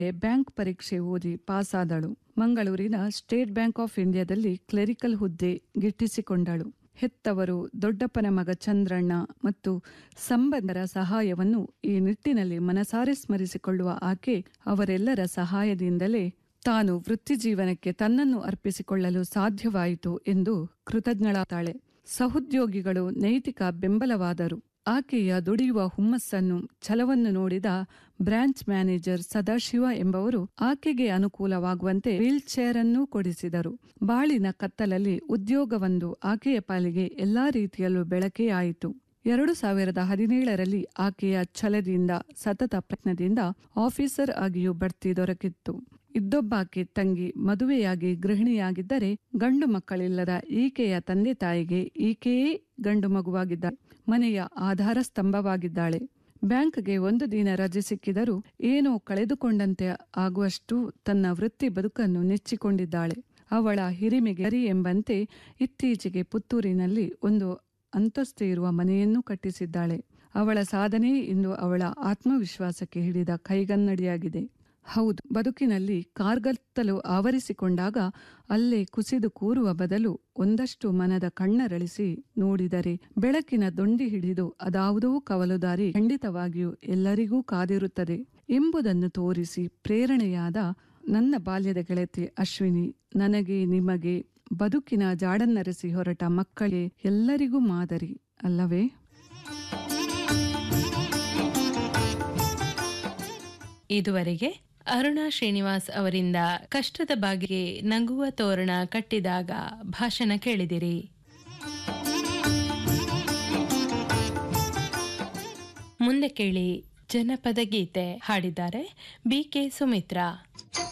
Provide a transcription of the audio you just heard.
bank ಪರೀಕ್ಷೆ ಓದಿ ಪಾಸಾದಳು ಮಂಗಳೂರಿನ ಸ್ಟೇಟ್ ಬ್ಯಾಂಕ್ ಆಫ್ ಇಂಡಿಯಾದಲ್ಲಿ ಕ್ಲೆರಿಕಲ್ ಹುದ್ದೆ ಗಿಟ್ಟಿಸಿಕೊಂಡಳು ಹೆತ್ತವರು ದೊಡ್ಡಪ್ಪನ ಮಗ ಚಂದ್ರಣ್ಣ ಮತ್ತು ಸಂಬಂಧರ ಸಹಾಯವನ್ನು ಈ ನಿಟ್ಟಿನಲ್ಲಿ ಮನಸಾರೆ ಸ್ಮರಿಸಿಕೊಳ್ಳುವ ಆಕೆ ಅವರೆಲ್ಲರ ಸಹಾಯದಿಂದಲೇ ತಾನು ವೃತ್ತಿಜೀವನಕ್ಕೆ ತನ್ನನ್ನು ಅರ್ಪಿಸಿಕೊಳ್ಳಲು ಸಾಧ್ಯವಾಯಿತು ಎಂದು ಕೃತಜ್ಞಳಾತಾಳೆ ಸಹೋದ್ಯೋಗಿಗಳು ನೈತಿಕ ಬೆಂಬಲವಾದರು ಆಕೆಯ ದುಡಿಯುವ ಹುಮ್ಮಸ್ಸನ್ನು ಛಲವನ್ನು ನೋಡಿದ ಬ್ರಾಂಚ್ ಮ್ಯಾನೇಜರ್ ಸದಾಶಿವ ಎಂಬವರು ಆಕೆಗೆ ಅನುಕೂಲವಾಗುವಂತೆ ವೀಲ್ ಚೇರ್ ಅನ್ನು ಕೊಡಿಸಿದರು ಬಾಳಿನ ಕತ್ತಲಲ್ಲಿ ಉದ್ಯೋಗವೊಂದು ಆಕೆಯ ಪಾಲಿಗೆ ಎಲ್ಲಾ ರೀತಿಯಲ್ಲೂ ಬೆಳಕೇ ಆಯಿತು ಎರಡು ಸಾವಿರದ ಹದಿನೇಳರಲ್ಲಿ ಆಕೆಯ ಛಲದಿಂದ ಸತತ ಪ್ರಯತ್ನದಿಂದ ಆಫೀಸರ್ ಆಗಿಯೂ ಬಡ್ತಿ ದೊರಕಿತ್ತು ಇದ್ದೊಬ್ಬಾಕೆ ತಂಗಿ ಮದುವೆಯಾಗಿ ಗೃಹಿಣಿಯಾಗಿದ್ದರೆ ಗಂಡು ಮಕ್ಕಳಿಲ್ಲದ ಈಕೆಯ ತಂದೆ ತಾಯಿಗೆ ಈಕೆಯೇ ಗಂಡು ಮಗುವಾಗಿದ್ದಾಳೆ ಮನೆಯ ಆಧಾರ ಸ್ತಂಭವಾಗಿದ್ದಾಳೆ ಬ್ಯಾಂಕ್ಗೆ ಒಂದು ದಿನ ರಜೆ ಸಿಕ್ಕಿದರೂ ಏನೋ ಕಳೆದುಕೊಂಡಂತೆ ಆಗುವಷ್ಟು ತನ್ನ ವೃತ್ತಿ ಬದುಕನ್ನು ನೆಚ್ಚಿಕೊಂಡಿದ್ದಾಳೆ ಅವಳ ಹಿರಿಮೆಗೆ ಗರಿ ಎಂಬಂತೆ ಇತ್ತೀಚೆಗೆ ಪುತ್ತೂರಿನಲ್ಲಿ ಒಂದು ಅಂತಸ್ತು ಇರುವ ಮನೆಯನ್ನು ಕಟ್ಟಿಸಿದ್ದಾಳೆ ಅವಳ ಸಾಧನೆ ಇಂದು ಅವಳ ಆತ್ಮವಿಶ್ವಾಸಕ್ಕೆ ಹಿಡಿದ ಕೈಗನ್ನಡಿಯಾಗಿದೆ ಹೌದು ಬದುಕಿನಲ್ಲಿ ಕಾರ್ಗತ್ತಲು ಆವರಿಸಿಕೊಂಡಾಗ ಅಲ್ಲೇ ಕುಸಿದು ಕೂರುವ ಬದಲು ಒಂದಷ್ಟು ಮನದ ಕಣ್ಣರಳಿಸಿ ನೋಡಿದರೆ ಬೆಳಕಿನ ದೊಂಡಿ ಹಿಡಿದು ಅದಾವುದೋ ಕವಲುದಾರಿ ಖಂಡಿತವಾಗಿಯೂ ಎಲ್ಲರಿಗೂ ಕಾದಿರುತ್ತದೆ ಎಂಬುದನ್ನು ತೋರಿಸಿ ಪ್ರೇರಣೆಯಾದ ನನ್ನ ಬಾಲ್ಯದ ಗೆಳತಿ ಅಶ್ವಿನಿ ನನಗೆ ನಿಮಗೆ ಬದುಕಿನ ಜಾಡನ್ನರೆಸಿ ಹೊರಟ ಮಕ್ಕಳೇ ಎಲ್ಲರಿಗೂ ಮಾದರಿ ಅಲ್ಲವೇ ಇದುವರೆಗೆ ಅರುಣಾ ಶ್ರೀನಿವಾಸ್ ಅವರಿಂದ ಕಷ್ಟದ ಬಾಗಿಗೆ ನಗುವ ತೋರಣ ಕಟ್ಟಿದಾಗ ಭಾಷಣ ಕೇಳಿದಿರಿ ಮುಂದೆ ಕೇಳಿ ಜನಪದ ಗೀತೆ ಹಾಡಿದ್ದಾರೆ ಬಿ ಕೆ ಸುಮಿತ್ರಾ